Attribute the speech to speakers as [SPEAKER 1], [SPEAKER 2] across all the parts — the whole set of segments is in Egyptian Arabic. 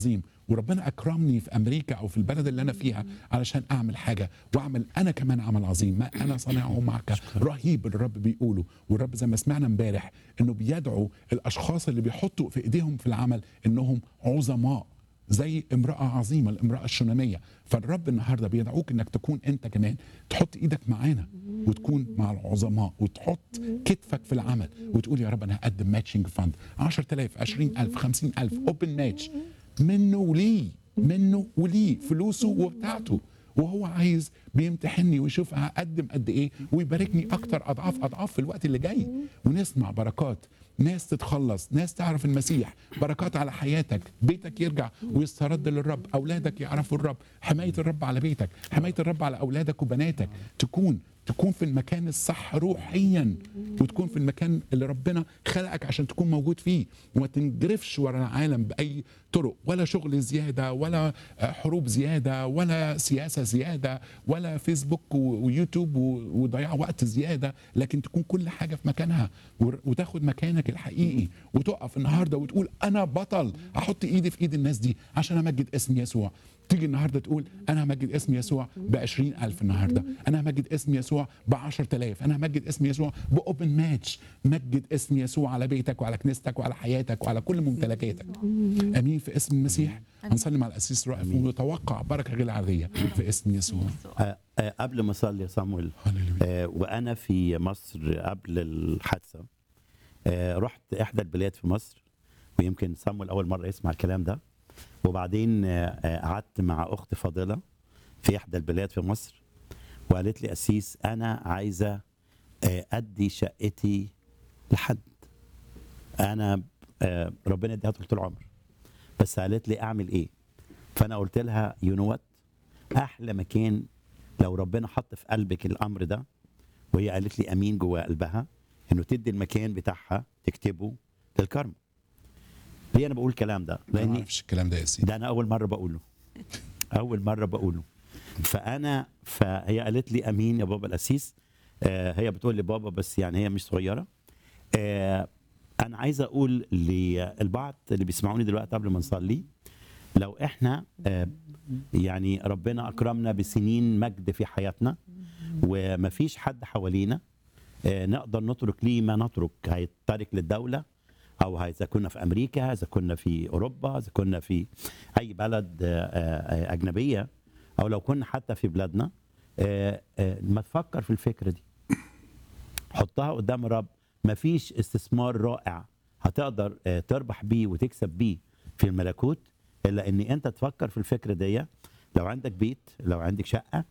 [SPEAKER 1] عظيم وربنا اكرمني في امريكا او في البلد اللي انا فيها علشان اعمل حاجه واعمل انا كمان عمل عظيم ما انا صانعه معك رهيب الرب بيقوله والرب زي ما سمعنا امبارح انه بيدعو الاشخاص اللي بيحطوا في ايديهم في العمل انهم عظماء زي امرأة عظيمة الامرأة الشنامية فالرب النهاردة بيدعوك انك تكون انت كمان تحط ايدك معانا وتكون مع العظماء وتحط كتفك في العمل وتقول يا رب انا هقدم ماتشنج فاند 10000 20000 50000 اوبن ماتش منه وليه منه وليه فلوسه وبتاعته وهو عايز بيمتحني ويشوف هقدم قد ايه ويباركني اكتر اضعاف اضعاف في الوقت اللي جاي ونسمع بركات ناس تتخلص ناس تعرف المسيح بركات على حياتك بيتك يرجع ويسترد للرب اولادك يعرفوا الرب حمايه الرب على بيتك حمايه الرب على اولادك وبناتك تكون تكون في المكان الصح روحيا وتكون في المكان اللي ربنا خلقك عشان تكون موجود فيه وما تنجرفش ورا العالم باي طرق ولا شغل زياده ولا حروب زياده ولا سياسه زياده ولا فيسبوك ويوتيوب وضياع وقت زياده لكن تكون كل حاجه في مكانها وتاخد مكانك الحقيقي وتقف النهارده وتقول انا بطل احط ايدي في ايد الناس دي عشان امجد اسم يسوع تيجي النهارده تقول انا همجد اسم يسوع ب ألف النهارده انا همجد اسم يسوع ب 10000 انا همجد اسم يسوع باوبن ماتش مجد اسم يسوع على بيتك وعلى كنيستك وعلى حياتك وعلى كل ممتلكاتك امين في اسم المسيح هنصلي مع الاسيس رائف ونتوقع بركه غير عاديه في اسم يسوع
[SPEAKER 2] آه، آه، قبل ما اصلي يا صامويل آه، وانا في مصر قبل الحادثه آه، رحت احدى البلاد في مصر ويمكن صامويل اول مره يسمع الكلام ده وبعدين آه، آه، قعدت مع اخت فاضله في احدى البلاد في مصر وقالت لي اسيس انا عايزه آه، ادي شقتي لحد انا آه، ربنا اديها طول العمر بس قالت لي اعمل ايه فانا قلت لها يو نو وات احلى مكان لو ربنا حط في قلبك الامر ده وهي قالت لي امين جوه قلبها انه تدي المكان بتاعها تكتبه للكرم ليه انا بقول الكلام ده
[SPEAKER 1] ما
[SPEAKER 2] لاني
[SPEAKER 1] اعرفش الكلام ده يا سيدي
[SPEAKER 2] ده انا اول مره بقوله اول مره بقوله فانا فهي قالت لي امين يا بابا الاسيس آه هي بتقول لي بابا بس يعني هي مش صغيره آه انا عايز اقول للبعض اللي بيسمعوني دلوقتي قبل ما نصلي لو احنا آه يعني ربنا اكرمنا بسنين مجد في حياتنا ومفيش حد حوالينا آه نقدر نترك ليه ما نترك هيترك للدوله او اذا كنا في امريكا اذا كنا في اوروبا اذا كنا في اي بلد آه، آه، اجنبيه او لو كنا حتى في بلادنا آه، آه، ما تفكر في الفكره دي حطها قدام الرب مفيش استثمار رائع هتقدر آه، تربح بيه وتكسب بيه في الملكوت الا ان انت تفكر في الفكره دي لو عندك بيت لو عندك شقه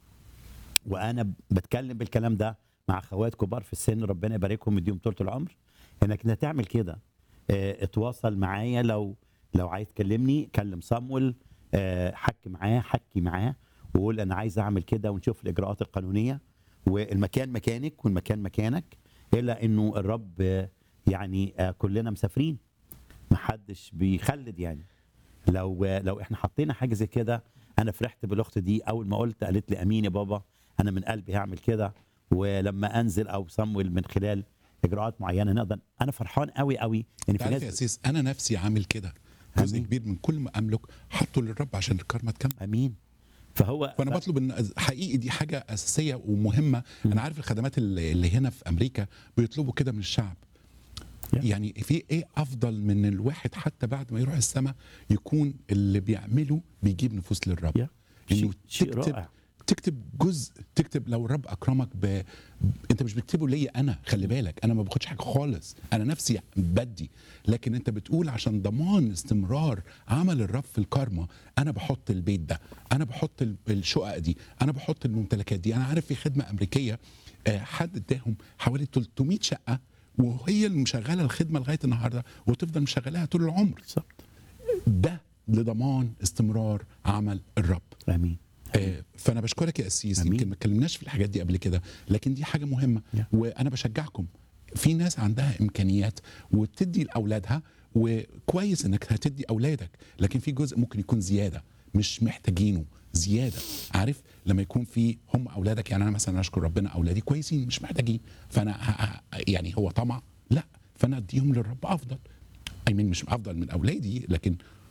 [SPEAKER 2] وانا بتكلم بالكلام ده مع اخوات كبار في السن ربنا يباركهم يديهم طول العمر انك انت تعمل كده اه اتواصل معايا لو لو عايز تكلمني كلم صامويل اه حكي معاه حكي معاه وقول انا عايز اعمل كده ونشوف الاجراءات القانونيه والمكان مكانك والمكان مكانك الا انه الرب آه، يعني آه، كلنا مسافرين محدش بيخلد يعني لو لو احنا حطينا حاجه زي كده انا فرحت بالاخت دي اول ما قلت قالت لي امين يا بابا انا من قلبي هعمل كده ولما انزل او صمويل من خلال اجراءات معينه نقدر انا فرحان قوي قوي ان في
[SPEAKER 1] تعرف يا
[SPEAKER 2] ناس
[SPEAKER 1] سيس انا نفسي عامل كده جزء
[SPEAKER 2] أمين.
[SPEAKER 1] كبير من كل ما املك حطه للرب عشان الكارما تكمل
[SPEAKER 2] امين فهو
[SPEAKER 1] فانا
[SPEAKER 2] ف-
[SPEAKER 1] بطلب ان حقيقي دي حاجه اساسيه ومهمه انا عارف الخدمات اللي اللي هنا في امريكا بيطلبوا كده من الشعب
[SPEAKER 2] Yeah.
[SPEAKER 1] يعني في ايه افضل من الواحد حتى بعد ما يروح السماء يكون اللي بيعمله بيجيب نفوس للرب
[SPEAKER 2] Yeah. شيء- شيء رائع.
[SPEAKER 1] تكتب جزء تكتب لو الرب اكرمك ب... انت مش بتكتبه ليا انا خلي بالك انا ما باخدش حاجه خالص انا نفسي بدي لكن انت بتقول عشان ضمان استمرار عمل الرب في الكارما انا بحط البيت ده انا بحط ال- الشقق دي انا بحط الممتلكات دي انا عارف في خدمه امريكيه آه، حد اداهم حوالي 300 شقه وهي اللي مشغله الخدمه لغايه النهارده وتفضل مشغلاها طول العمر
[SPEAKER 2] بالظبط
[SPEAKER 1] ده لضمان استمرار عمل الرب
[SPEAKER 2] امين
[SPEAKER 1] آه، فانا بشكرك يا اسيس
[SPEAKER 2] أمين.
[SPEAKER 1] يمكن ما اتكلمناش في الحاجات دي قبل كده لكن دي حاجه مهمه
[SPEAKER 2] Yeah.
[SPEAKER 1] وانا بشجعكم في ناس عندها امكانيات وتدي لاولادها وكويس انك هتدي اولادك لكن في جزء ممكن يكون زياده مش محتاجينه زياده عارف لما يكون في هم اولادك يعني انا مثلا اشكر ربنا اولادي كويسين مش محتاجين فانا ه- ه- يعني هو طمع لا فانا اديهم للرب افضل اي مين مش افضل من اولادي لكن